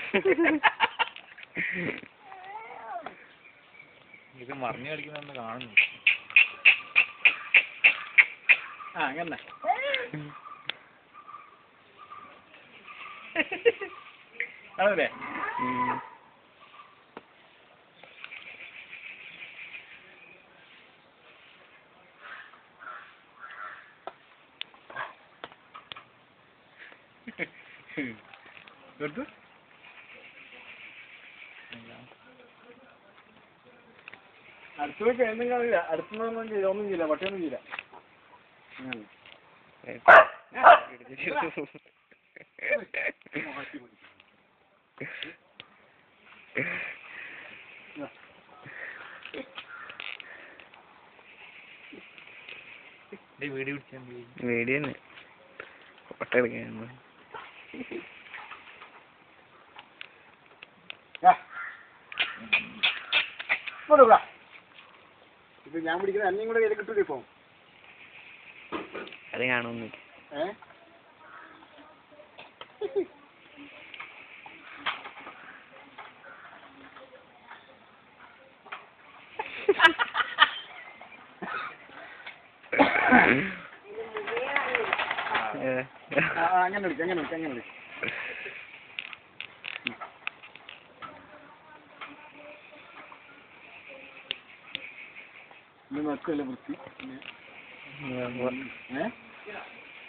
ഇത് മറിഞ്ഞു കളിക്കുന്ന കാണുന്നു ആ അങ്ങനെ അതല്ലേ ഉം. എടുത്തു അടുത്ത് പോയി ഒന്നും കാണില്ല അടുത്തൊന്നും ചെയ്യില്ല ഒന്നും ചെയ്യില്ല പട്ടിയൊന്നും ചെയ്യില്ല അങ്ങനെ വീഡിയോ പിടിച്ചാൽ വീഡിയോ തന്നെ ഫോട്ടോ എടുക്കാൻ ആ. ഇങ്ങോട്ട് വാ. ഇപ്പൊ ഞാൻ പിടിക്കുന്ന എന്നെയും കൂടെ കയ്യിൽ കിട്ടൂല ഇപ്പൊ അത് കാണുന്നില്ല ഏ ആ, ആ, അങ്ങനെ എടുക്ക അങ്ങനെ എടുക്ക അങ്ങനെ എടുക്ക ഇത് നോക്കല്ലേ വൃത്തി പിന്നെ ഏ